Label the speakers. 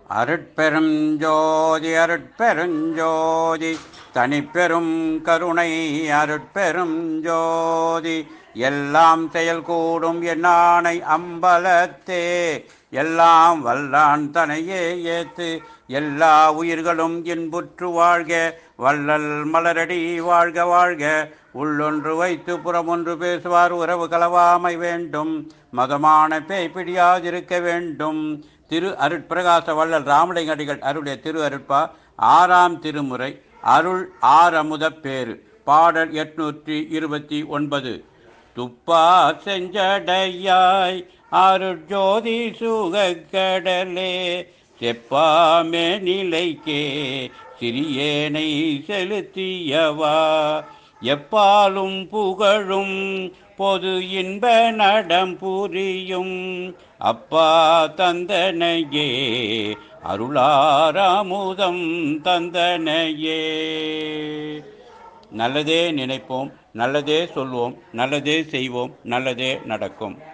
Speaker 1: அருட்பெரும் ஜோதி அருட்பெருஞ்சோதி தனிப்பெரும் கருணை அருட்பெரும் ஜோதி எல்லாம் செயல் கூடும் என்னானை அம்பலத்தே எல்லாம் வல்லான் தனையே ஏத்து எல்லா உயிர்களும் இன்புற்று வாழ்க வள்ளல் மலரடி வாழ்க வாழ்க உள்ளொன்று வைத்து புறமொன்று பேசுவார் உறவு கலவாமை வேண்டும் மதமான பேய் பிடியாதிருக்க வேண்டும் திரு அருட்பிரகாச வள்ளல் ராமலிங்கடிகள் அருடைய திரு அருட்பா ஆறாம் திருமுறை அருள் ஆரமுதப் பேரு பாடல் எட்நூற்றி இருபத்தி ஒன்பது துப்பா செஞ்சடையாய் அருட்ஜோதி சுகக்கடலே செப்பாமே நிலைக்கே சிறியேனை செலுத்தியவா எப்பாலும் புகழும் பொது இன்ப நடம் புரியும் அப்பா தந்தனையே அருளாராமுதம் தந்தனையே நல்லதே நினைப்போம் நல்லதே சொல்வோம் நல்லதே செய்வோம் நல்லதே நடக்கும்